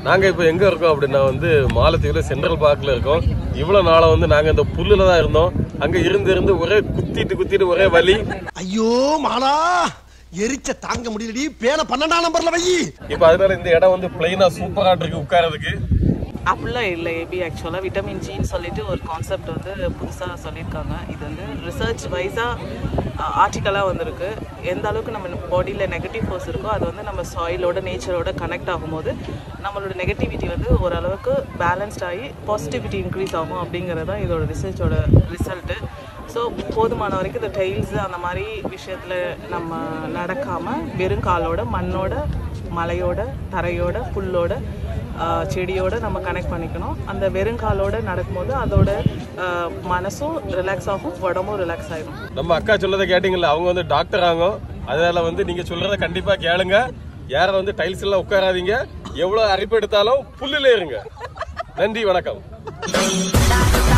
நாங்க இப்ப எங்க இருக்கோம் அப்படின்னா வந்து மாலத்தீவுல சென்ட்ரல் பார்க்ல இருக்கோம் இவ்வளவு நாளா வந்து நாங்க இந்த புல்லுல தான் இருந்தோம் அங்க இருந்து இருந்து ஒரே குத்திட்டு குத்திட்டு ஒரே வலி ஐயோ மாலா எரிச்ச தாங்க முடியலடி பேன பன்னெண்டாம் நம்பர்ல வை இப்ப அதனால இந்த இடம் வந்து பிளைனா சூப்பரா இருக்கு உட்காரதுக்கு அப்படிலாம் இல்லை ஏபி ஆக்சுவலாக விட்டமின் ஜின்னு சொல்லிட்டு ஒரு கான்செப்ட் வந்து புதுசாக சொல்லியிருக்காங்க இது வந்து ரிசர்ச் வைஸாக ஆர்டிக்கலாக வந்திருக்கு எந்த அளவுக்கு நம்ம பாடியில் நெகட்டிவ் ஃபோர்ஸ் இருக்கோ அது வந்து நம்ம சாயிலோட நேச்சரோட கனெக்ட் ஆகும்போது நம்மளோட நெகட்டிவிட்டி வந்து ஓரளவுக்கு பேலன்ஸ்ட் ஆகி பாசிட்டிவிட்டி இன்க்ரீஸ் ஆகும் அப்படிங்கிறது தான் இதோட ரிசர்ச்சோட ரிசல்ட்டு ஸோ போதுமான வரைக்கும் இந்த டைல்ஸு அந்த மாதிரி விஷயத்தில் நம்ம நடக்காமல் வெறும் காலோட மண்ணோட மலையோட தரையோட புல்லோட ஆஹ் செடியோட நம்ம கனெக்ட் பண்ணிக்கணும் அந்த வெறுங்காலோட நடக்கும்போது அதோட ஆஹ் மனசும் ரிலாக்ஸ் ஆகும் உடம்பும் ரிலாக்ஸ் ஆயிடும் நம்ம அக்கா சொல்லதை கேட்டீங்கல்ல அவங்க வந்து டாக்டர் ஆங்க அதனால வந்து நீங்க சொல்றத கண்டிப்பா கேளுங்க யாரும் வந்து டைல்ஸ் எல்லாம் உட்காராதீங்க எவ்வளவு அரிப்பு எடுத்தாலும் புல்லுல இருங்க நன்றி வணக்கம்